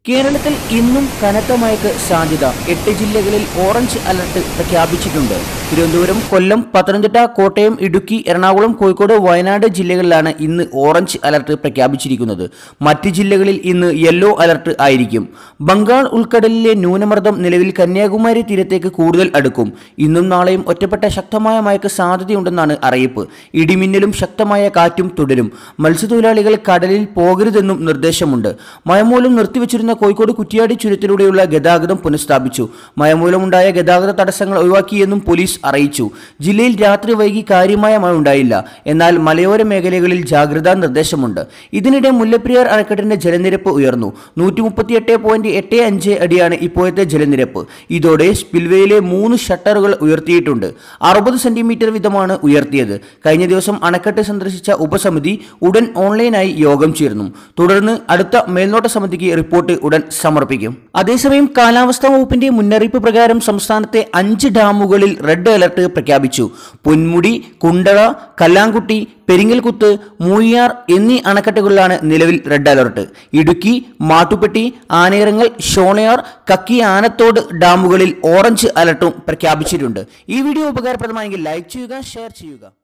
കേരളത്തിൽ ഇന്നും കനത്ത മഴയ്ക്ക് സാധ്യത എട്ട് ജില്ലകളിൽ ഓറഞ്ച് അലർട്ട് പ്രഖ്യാപിച്ചിട്ടുണ്ട് തിരുവനന്തപുരം കൊല്ലം പത്തനംതിട്ട കോട്ടയം ഇടുക്കി എറണാകുളം കോഴിക്കോട് വയനാട് ജില്ലകളിലാണ് ഇന്ന് ഓറഞ്ച് അലർട്ട് പ്രഖ്യാപിച്ചിരിക്കുന്നത് മറ്റ് ജില്ലകളിൽ ഇന്ന് യെല്ലോ അലർട്ട് ആയിരിക്കും ബംഗാൾ ഉൾക്കടലിലെ ന്യൂനമർദ്ദം നിലവിൽ കന്യാകുമാരി തീരത്തേക്ക് കൂടുതൽ അടുക്കും ഇന്നും നാളെയും ഒറ്റപ്പെട്ട ശക്തമായ മഴയ്ക്ക് സാധ്യതയുണ്ടെന്നാണ് അറിയിപ്പ് ഇടിമിന്നലും ശക്തമായ കാറ്റും തുടരും മത്സ്യത്തൊഴിലാളികൾ കടലിൽ പോകരുതെന്നും നിർദ്ദേശമുണ്ട് മഴ മൂലം നിർത്തിവച്ചിരുന്ന കോഴിക്കോട് കുറ്റിയാടി ചുരത്തിലൂടെയുള്ള ഗതാഗതം പുനഃസ്ഥാപിച്ചു മഴ മൂലമുണ്ടായ ഗതാഗത തടസ്സങ്ങൾ ഒഴിവാക്കിയെന്നും പോലീസ് അറിയിച്ചു ജില്ലയിൽ രാത്രി വൈകി കാര്യമായ മഴ ഉണ്ടായില്ല എന്നാൽ മലയോര മേഖലകളിൽ ജാഗ്രതാ നിർദ്ദേശമുണ്ട് ഇതിനിടെ മുല്ലപ്പെരിയാർ അണക്കെട്ടിന്റെ ജലനിരപ്പ് ഉയർന്നു നൂറ്റി മുപ്പത്തിയെട്ട് പോയിന്റ് എട്ട് അഞ്ച് അടിയാണ് ഇപ്പോഴത്തെ ജലനിരപ്പ് ഇതോടെ സ്പിൽവേയിലെ മൂന്ന് ഷട്ടറുകൾ ഉയർത്തിയിട്ടുണ്ട് അറുപത് സെന്റിമീറ്റർ വീതമാണ് ഉയർത്തിയത് കഴിഞ്ഞ ദിവസം അണക്കെട്ട് സന്ദർശിച്ച ഉപസമിതി ഉടൻ ഓൺലൈനായി യോഗം ചേർന്നു തുടർന്ന് അടുത്ത മേൽനോട്ട സമിതിക്ക് റിപ്പോർട്ട് ഉടൻ സമർപ്പിക്കും അതേസമയം കാലാവസ്ഥാ വകുപ്പിന്റെ മുന്നറിയിപ്പ് പ്രകാരം സംസ്ഥാനത്തെ അഞ്ച് ഡാമുകളിൽ റെഡ് അലർട്ട് പ്രഖ്യാപിച്ചു പൊന്മുടി കുണ്ടള കല്ലാങ്കുട്ടി പെരിങ്ങൽകുത്ത് മൂയ്യാർ എന്നീ അണക്കെട്ടുകളിലാണ് നിലവിൽ റെഡ് അലർട്ട് ഇടുക്കി മാട്ടുപ്പെട്ടി ആനയിറങ്ങൽ ഷോണയാർ കക്കി ആനത്തോട് ഡാമുകളിൽ ഓറഞ്ച് അലർട്ടും പ്രഖ്യാപിച്ചിട്ടുണ്ട് ഈ വീഡിയോ ഉപകാരപ്രദമായെങ്കിൽ ലൈക്ക് ചെയ്യുക ഷെയർ ചെയ്യുക